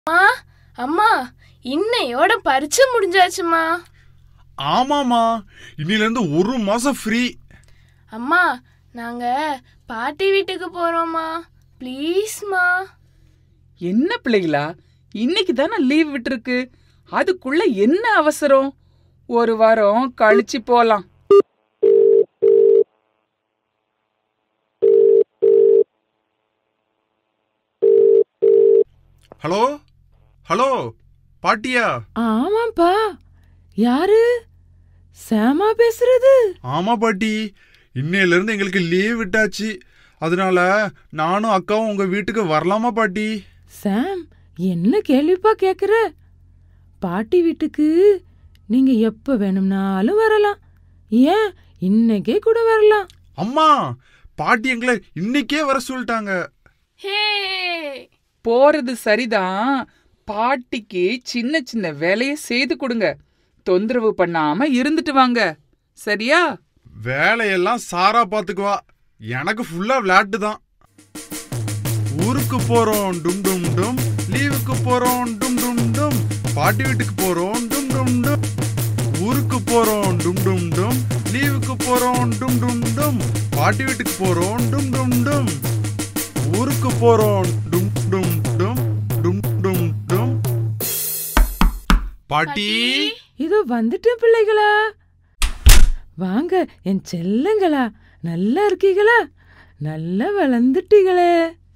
அம்மா அம்மா இன்னையோட பரிச்சை முடிஞ்சாச்சுமா ஆமாமா இன்னில இருந்து ஒரு மாசம் ஃப்ரீ அம்மா நாங்க பாட்டி வீட்டுக்கு போறோம்மா ப்ளீஸ்மா என்ன பிள்ளைகளா இன்னைக்கு தானே லீவ் விட்டுருக்கு அதுக்குள்ள என்ன அவசரம் ஒரு வாரம் கழிச்சு போலாம் ஹலோ ஹலோ பாட்டியா ஆமாப்பா யாரு சாமா பேசுறது ஆமா பாட்டி இன்னையில இருந்து எங்களுக்கு லீவ் விட்டாச்சு அதனால நானும் அக்காவும் உங்க வீட்டுக்கு வரலாமா பாட்டி சாம் என்ன கேள்விப்பா கேக்குற பாட்டி வீட்டுக்கு நீங்க எப்ப வேணும்னாலும் வரலாம் ஏன் இன்னைக்கே கூட வரலாம் அம்மா பாட்டி எங்களை இன்னைக்கே வர சொல்லிட்டாங்க ஹே போறது சரிதான் பாட்டிக்கு சின்ன சின்ன வேலையை செய்து கொடுங்க தொந்தரவு பண்ணாம இருந்துட்டு வாங்க சரியா வேலையெல்லாம் சாரா பாத்துக்குவா எனக்கு ஃபுல்லா விளையாட்டு தான் ஊருக்கு போறோம் டும் டும் டும் லீவுக்கு போறோம் டும் டும் டும் பாட்டி வீட்டுக்கு போறோம் டும் டும் டும் ஊருக்கு போறோம் டும் டும் டும் லீவுக்கு போறோம் டும் டும் டும் பாட்டி வீட்டுக்கு போறோம் டும் டும் டும் ஊருக்கு போறோம் டும் டும் டும் டும் டும் டும் பாட்டி இதோ வந்துட்டேன் பிள்ளைகளா வாங்க என் செல்லங்களா நல்லா இருக்கீங்களா நல்லா வளர்ந்துட்டீங்களே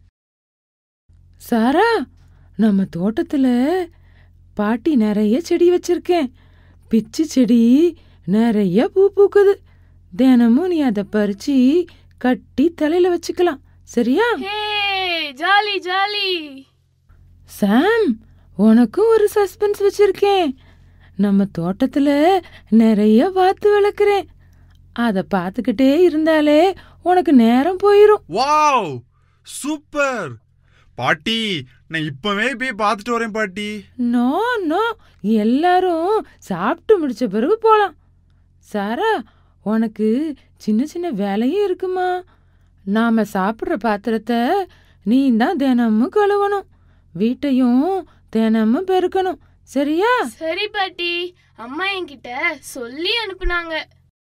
சாரா நம்ம தோட்டத்துல பாட்டி நிறைய செடி வச்சிருக்கேன் பிச்சி செடி நிறைய பூ பூக்குது தினமும் நீ அதை பறிச்சு கட்டி தலையில வச்சுக்கலாம் சரியா ஹே ஜாலி ஜாலி சாம் உனக்கும் ஒரு சஸ்பென்ஸ் வச்சிருக்கேன் நம்ம தோட்டத்துல நிறைய வாத்து வளர்க்குறேன் அதை பார்த்துக்கிட்டே இருந்தாலே உனக்கு நேரம் போயிரும் வாவ் சூப்பர் பாட்டி நான் இப்பவே போய் பார்த்துட்டு வரேன் பாட்டி நோ நோ எல்லாரும் சாப்பிட்டு முடிச்ச பிறகு போலாம் சாரா உனக்கு சின்ன சின்ன வேலையும் இருக்குமா நாம சாப்பிட்ற பாத்திரத்தை நீ தான் தினமும் கழுவணும் வீட்டையும் தினமும் பெருக்கணும் சரியா சரி பாட்டி அம்மா என்கிட்ட சொல்லி அனுப்புனாங்க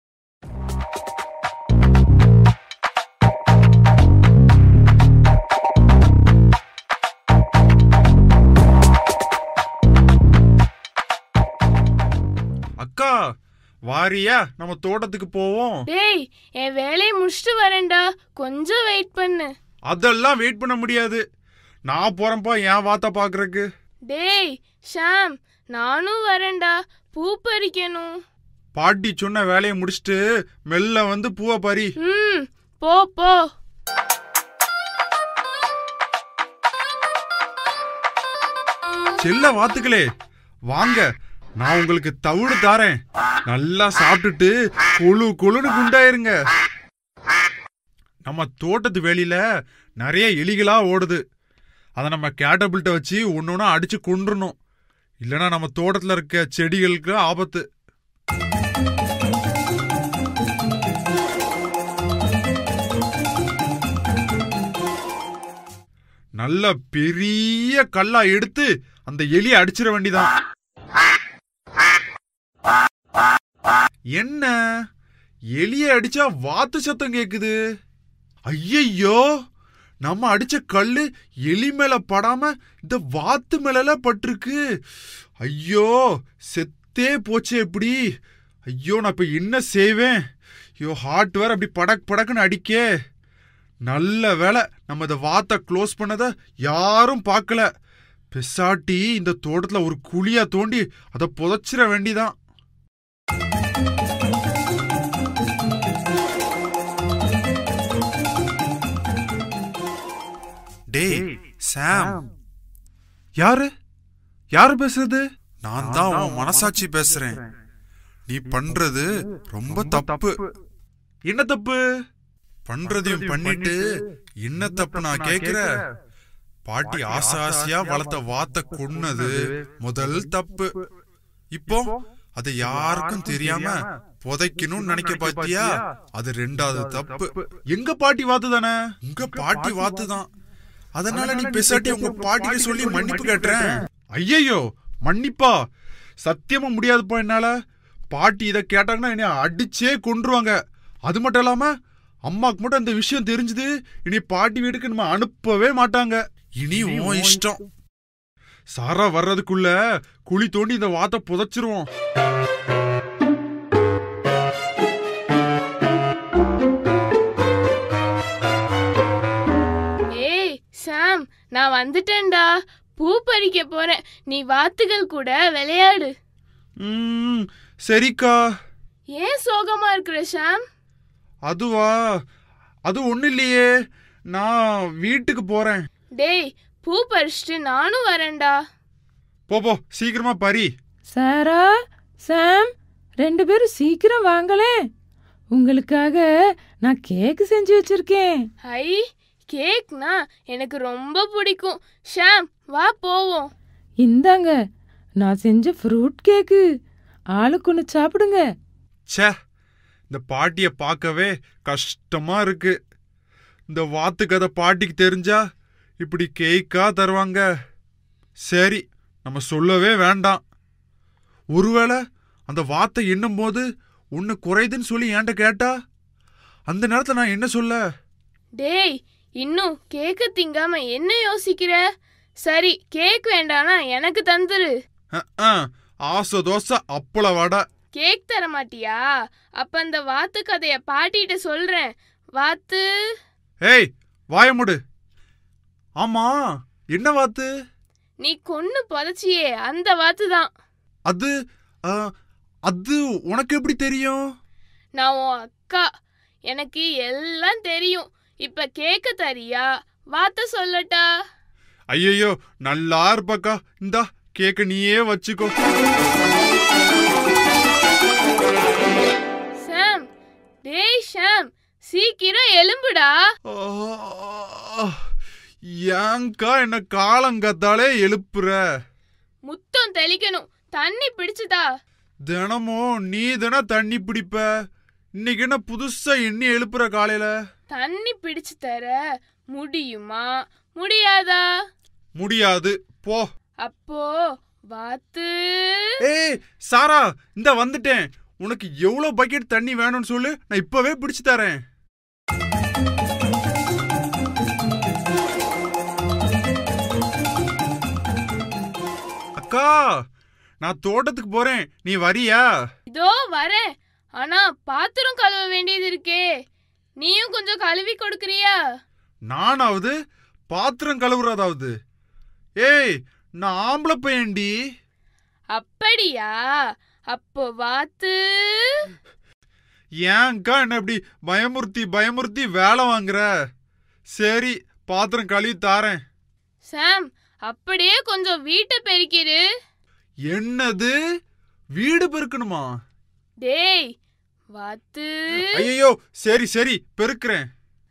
அக்கா வாரியா நம்ம தோட்டத்துக்கு போவோம் டேய் என் வேலையை முடிச்சுட்டு வரேன்டா கொஞ்சம் வெயிட் பண்ணு அதெல்லாம் வெயிட் பண்ண முடியாது நான் போறேன்ப்பா என் வாத்த பாக்குறக்கு டேய் ஷாம் நானும் வரேன்டா பூ பறிக்கணும் பாட்டி சொன்ன வேலையை முடிச்சிட்டு மெல்ல வந்து பூவை பறி ம் போ போ செல்ல வாத்துக்களே வாங்க நான் உங்களுக்கு தவிடு தாரேன் நல்லா சாப்பிட்டுட்டு குழு குழுன்னு குண்டாயிருங்க நம்ம தோட்டத்து வெளியில நிறைய எலிகளா ஓடுது அதை நம்ம கேட்டபிள்கிட்ட வச்சு ஒன்று ஒன்றா அடிச்சு கொண்டுறணும் இல்லைன்னா நம்ம தோட்டத்தில் இருக்க செடிகளுக்கு ஆபத்து நல்ல பெரிய கல்லா எடுத்து அந்த எலியை அடிச்சிட வேண்டிதான் என்ன எலிய அடிச்சா வாத்து சத்தம் கேக்குது ஐயையோ நம்ம அடிச்ச கல்லு எலி மேல படாம இந்த வாத்து மேல பட்டிருக்கு ஐயோ செத்தே போச்சு எப்படி ஐயோ நான் இப்ப என்ன செய்வேன் ஐயோ ஹார்ட் வேற அப்படி படக் படக்குன்னு அடிக்கே நல்ல வேலை நம்ம இந்த வாத்தை க்ளோஸ் பண்ணத யாரும் பார்க்கல பெசாட்டி இந்த தோட்டத்துல ஒரு குழியா தோண்டி அதை புதைச்சிட வேண்டிதான் டேய் சாம் யாரு யாரு பேசுறது நான் தான் உன் மனசாட்சி பேசுறேன் நீ பண்றது ரொம்ப தப்பு என்ன தப்பு பண்றதையும் பண்ணிட்டு என்ன தப்பு நான் கேக்குற பாட்டி ஆசை ஆசையா வளர்த்த வாத்த கொன்னது முதல் தப்பு இப்போ அது யாருக்கும் தெரியாம புதைக்கணும்னு நினைக்க பாத்தியா அது ரெண்டாவது தப்பு எங்க பாட்டி வாத்து தானே உங்க பாட்டி வாத்து தான் அதனால நீ பெசாட்டி உங்க பாட்டிக்கு சொல்லி மன்னிப்பு கேட்டுறேன் ஐயையோ மன்னிப்பா சத்தியமா முடியாதுப்பா என்னால பாட்டி இதை கேட்டாங்கன்னா என்னை அடிச்சே கொன்றுவாங்க அது மட்டும் இல்லாம அம்மாக்கு மட்டும் அந்த விஷயம் தெரிஞ்சது இனி பாட்டி வீட்டுக்கு நம்ம அனுப்பவே மாட்டாங்க இனி உன் இஷ்டம் சாரா வர்றதுக்குள்ள குழி தோண்டி இந்த வாத்தை புதைச்சிருவோம் ஏய் சாம் நான் வந்துட்டேன்டா பூ பறிக்க போறேன் நீ வாத்துகள் கூட விளையாடு ம், சரிக்கா ஏன் சோகமா இருக்கிற ஷாம் அதுவா அது ஒண்ணு இல்லையே நான் வீட்டுக்கு போறேன் டேய் பூ பறிச்சுட்டு நானும் வரேன்டா போ போ சீக்கிரமா பறி சாரா சாம் ரெண்டு பேரும் சீக்கிரம் வாங்களே உங்களுக்காக நான் கேக் செஞ்சு வச்சிருக்கேன் ஐ கேக்னா எனக்கு ரொம்ப பிடிக்கும் ஷாம் வா போவோம் இந்தாங்க நான் செஞ்ச ஃப்ரூட் கேக்கு ஆளுக்கு ஒன்று சாப்பிடுங்க ச்சே இந்த பாட்டிய பார்க்கவே கஷ்டமா இருக்கு இந்த வாத்து கதை பாட்டிக்கு தெரிஞ்சா இப்படி கேக்கா தருவாங்க சரி நம்ம சொல்லவே வேண்டாம் ஒருவேளை அந்த வாத்தை எண்ணும்போது ஒன்று குறையுதுன்னு சொல்லி என்கிட்ட கேட்டா அந்த நேரத்தில் நான் என்ன சொல்ல டேய் இன்னும் கேக்கு திங்காம என்ன யோசிக்கிற சரி கேக் வேண்டானா எனக்கு தந்துரு அஹ், அஹ், ஆசை தோசை அப்பள வடை கேக் தர மாட்டியா அப்ப அந்த வாத்து கதைய பாட்டிட்ட சொல்றேன் வாத்து ஏய் வாய முடு ஆமா என்ன வாத்து நீ கொன்னு புதைச்சியே அந்த வாத்து தான் அது அஹ், அது உனக்கு எப்படி தெரியும் நான் உன் அக்கா எனக்கு எல்லாம் தெரியும் இப்ப கேக்க தரியா வாத்த சொல்லட்டா ஐயையோ நல்லா இருப்பக்கா இந்தா கேக்க நீயே வச்சுக்கோ சாம் டேய் ஷாம் சீக்கிரம் எலும்புடா ஆ, ஏன்க்கா என்ன காலங்கத்தாலே எழுப்புற முத்தம் தெளிக்கணும் தண்ணி பிடிச்சுதா தினமும் நீ தானே தண்ணி பிடிப்ப இன்னைக்கு என்ன புதுசா எண்ணி எழுப்புற காலையில தண்ணி பிடிச்சு தர முடியுமா முடியாதா முடியாது போ அப்போ வாத்து ஏய் சாரா இந்த வந்துட்டேன் உனக்கு எவ்வளவு பக்கெட் தண்ணி வேணும்னு சொல்லு நான் இப்பவே பிடிச்சு தரேன் அக்கா நான் தோட்டத்துக்கு போறேன் நீ வரியா இதோ வரேன் ஆனா பாத்திரம் கழுவ வேண்டியது இருக்கே நீயும் கொஞ்சம் கழுவி கொடுக்கறியா நானாவது பாத்திரம் கழுவுறதாவது ஏய் நான் ஆம்பளை பையன்டி அப்படியா அப்போ வாத்து ஏன்க்கா என்ன இப்படி பயமுறுத்தி பயமுறுத்தி வேலை வாங்குற சரி பாத்திரம் கழுவி தாரேன் சாம் அப்படியே கொஞ்சம் வீட்டை பெருக்கிடு என்னது வீடு பெருக்கணுமா டேய் வாத்து ஐயோ சரி சரி பெருக்கிறேன்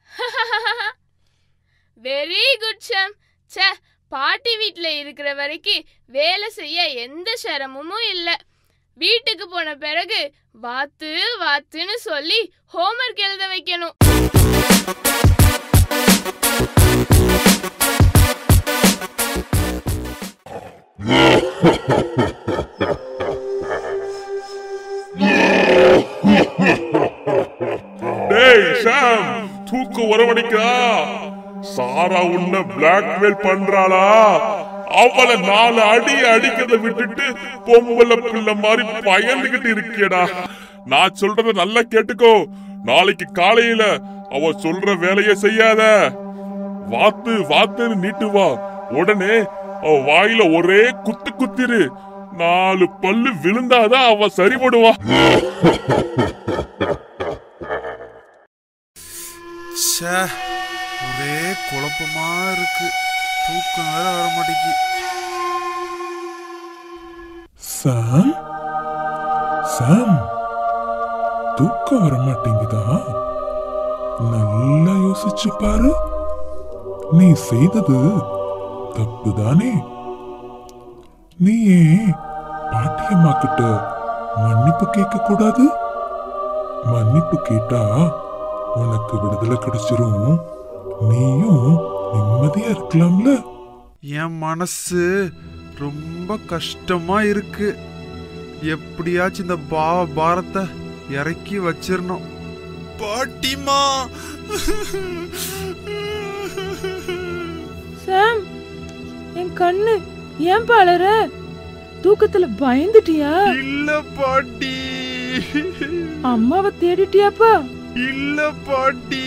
வெரி குட் சாம் ச்சே பாட்டி வீட்ல இருக்கிற வரைக்கும் வேலை செய்ய எந்த சிரமமும் இல்ல வீட்டுக்கு போன பிறகு வாத்து வாத்துன்னு சொல்லி ஹோம்ஒர்க் எழுத வைக்கணும் டேய் சாம் தூக்கம் வரவழைக்கா சாரா உன்னை பிளாக்மெயில் பண்றாளா அவளை நாலு அடி அடிக்கிறத விட்டுட்டு பொம்பளை பிள்ளை மாதிரி பயந்துகிட்டு இருக்கியடா நான் சொல்றத நல்லா கேட்டுக்கோ நாளைக்கு காலையில அவ சொல்ற வேலையை செய்யாத வாத்து வாத்துன்னு நீட்டு வா உடனே அவ வாயில ஒரே குத்து குத்திரு நாலு பல்லு விழுந்தாதான் அவ சரிபடுவா ச்சே ஒரே குழப்பமா இருக்கு தூக்கம் வேற வர மாட்டேங்கி சாம் சாம் தூக்கம் வர மாட்டேங்குதா நல்லா யோசிச்சு பாரு நீ செய்தது தப்புதானே நீ ஏன் பாட்டியம்மா கிட்ட மன்னிப்பு கேட்க கூடாது மன்னிப்பு கேட்டா உனக்கு விடுதலை கிடைச்சிரும் நீயும் நிம்மதியா இருக்கலாம்ல என் மனசு ரொம்ப கஷ்டமா இருக்கு எப்படியாச்சும் இந்த பாவ பாரத்தை இறக்கி வச்சிரணும் பாட்டிமா சாம் என் கண்ணு ஏன் பாளற தூக்கத்துல பயந்துட்டியா இல்ல பாட்டி அம்மாவை தேடிட்டியாப்பா இல்ல பாட்டி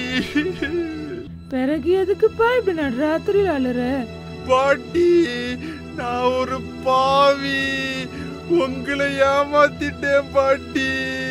பிறகு எதுக்குப்பா இப்படி நடுராத்திரியில் அழுற பாட்டி நான் ஒரு பாவி உங்களை ஏமாத்திட்டேன் பாட்டி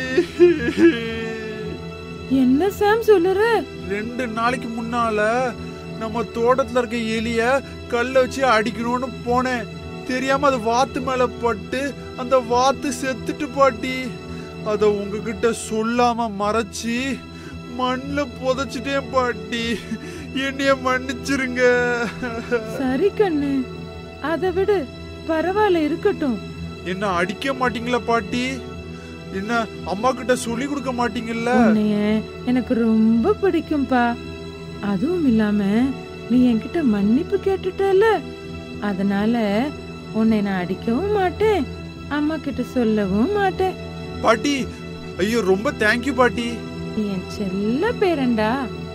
என்ன சாம் சொல்லுற ரெண்டு நாளைக்கு முன்னால நம்ம தோட்டத்துல இருக்க எலிய கல்ல வச்சு அடிக்கணும்னு போனேன் தெரியாம அது வாத்து மேல பட்டு அந்த வாத்து செத்துட்டு பாட்டி அத உங்ககிட்ட சொல்லாம மறைச்சு மண்ணுல புதைச்சிட்டேன் பாட்டி என்னைய மன்னிச்சிருங்க சரி கண்ணு அதை விடு பரவாயில்ல இருக்கட்டும் என்ன அடிக்க மாட்டீங்களா பாட்டி என்ன அம்மா கிட்ட சொல்லி கொடுக்க மாட்டீங்கல்ல உன்னைய எனக்கு ரொம்ப பிடிக்கும்பா அதுவும் இல்லாம நீ என்கிட்ட மன்னிப்பு கேட்டுட்டல அதனால உன்னை நான் அடிக்கவும் மாட்டேன் அம்மா கிட்ட சொல்லவும் மாட்டேன் பாட்டி ஐயோ ரொம்ப தேங்க்யூ பாட்டி நீ என் செல்ல பேரண்டா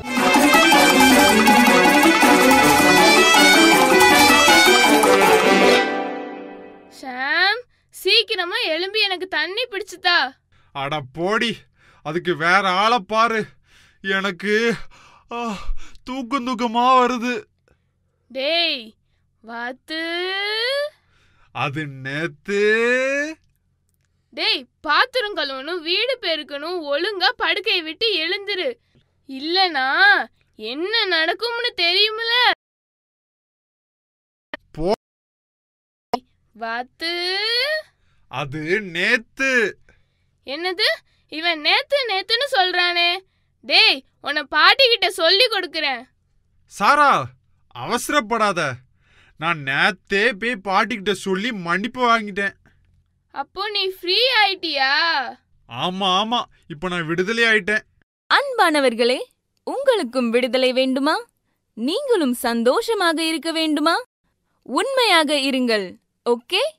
ஷாம் சீக்கிரமா எழும்பி எனக்கு தண்ணி பிடிச்சுதா அட போடி அதுக்கு வேற ஆளை பாரு எனக்கு ஆ, தூக்கம் தூக்கமா வருது டேய் வாத்து அது நேத்து டேய் பாத்திரம் கழுவணும் வீடு பெருக்கணும் ஒழுங்கா படுக்கையை விட்டு எழுந்துரு இல்லனா என்ன நடக்கும்னு தெரியுமில போ. வாத்து அது நேத்து என்னது இவன் நேத்து நேத்துன்னு சொல்றானே டேய் உன்னை பாட்டி கிட்ட சொல்லி கொடுக்கறேன் சாரா அவசரப்படாத நான் நேத்தே போய் பாட்டிக்கிட்ட சொல்லி மன்னிப்பு வாங்கிட்டேன் அப்போ நீ ஃப்ரீ ஆயிட்டியா ஆமா ஆமா இப்ப நான் விடுதலை ஆயிட்டேன் அன்பானவர்களே உங்களுக்கும் விடுதலை வேண்டுமா நீங்களும் சந்தோஷமாக இருக்க வேண்டுமா உண்மையாக இருங்கள் ஓகே